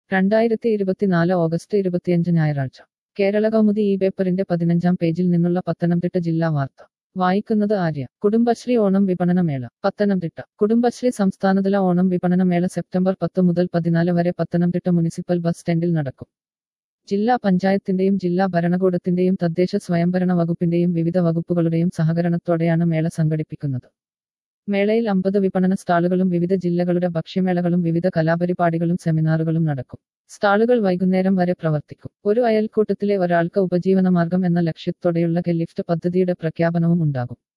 രണ്ടായിരത്തി ഇരുപത്തിനാല് ഓഗസ്റ്റ് ഇരുപത്തിയഞ്ച് ഞായറാഴ്ച കേരള കൗമുദി ഈ പേപ്പറിന്റെ പതിനഞ്ചാം പേജിൽ നിന്നുള്ള പത്തനംതിട്ട ജില്ലാ വാർത്ത വായിക്കുന്നത് ആര്യ കുടുംബശ്രീ ഓണം വിപണനമേള പത്തനംതിട്ട കുടുംബശ്രീ സംസ്ഥാനതല ഓണം വിപണനമേള സെപ്റ്റംബർ പത്ത് മുതൽ പതിനാല് വരെ പത്തനംതിട്ട മുനിസിപ്പൽ ബസ് സ്റ്റാൻഡിൽ നടക്കും ജില്ലാ പഞ്ചായത്തിന്റെയും ജില്ലാ ഭരണകൂടത്തിന്റെയും തദ്ദേശ സ്വയംഭരണ വകുപ്പിന്റെയും വിവിധ വകുപ്പുകളുടെയും സഹകരണത്തോടെയാണ് മേള സംഘടിപ്പിക്കുന്നത് മേളയിൽ അമ്പത് വിപണന സ്റ്റാളുകളും വിവിധ ജില്ലകളുടെ ഭക്ഷ്യമേളകളും വിവിധ കലാപരിപാടികളും സെമിനാറുകളും നടക്കും സ്റ്റാളുകൾ വൈകുന്നേരം വരെ പ്രവർത്തിക്കും ഒരു അയൽക്കൂട്ടത്തിലെ ഒരാൾക്ക് ഉപജീവനമാർഗം എന്ന ലക്ഷ്യത്തോടെയുള്ള കെ ലിഫ്റ്റ് പദ്ധതിയുടെ പ്രഖ്യാപനവും ഉണ്ടാകും